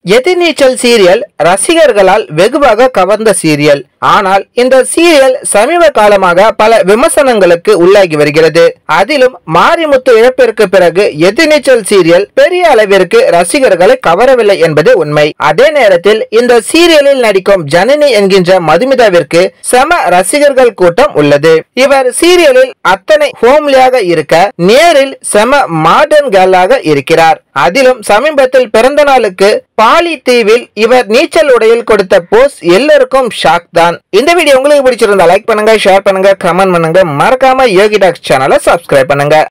எதிர்நீச்சல் serial ரசிகர்களால் வெகுவாக கவர்ந்த serial ஆனால் இந்த சீரியல் சமீப காலமாக பல விமர்சனங்களுக்கு உள்ளாகி வருகிறது அதிலும் மாரிமுத்து இழப்பிற்கு பிறகு எதிர்நீச்சல் சீரியல் பெரிய அளவிற்கு ரசிகர்களை கவரவில்லை என்பது உண்மை அதே நேரத்தில் இந்த சீரியலில் நடிக்கும் ஜனனி என்கின்ற மதுமிதாவிற்கு செம ரசிகர்கள் கூட்டம் உள்ளது இவர் சீரியலில் அத்தனை ஹோம்லியாக இருக்க நேரில் செம மாடர்ன் கேர்ளாக இருக்கிறார் அதிலும் சமீபத்தில் பிறந்த நாளுக்கு பாலி தீவில் இவர் நீச்சல் உடையில் கொடுத்த போஸ் எல்லாருக்கும் ஷாக் தான் இந்த வீடியோ உங்களுக்கு பிடிச்சிருந்தா லைக் பண்ணுங்க ஷேர் பண்ணுங்க கமெண்ட் பண்ணுங்க மறக்காம யோகி டாக்ஸ் சேனலை சப்ஸ்கிரைப் பண்ணுங்க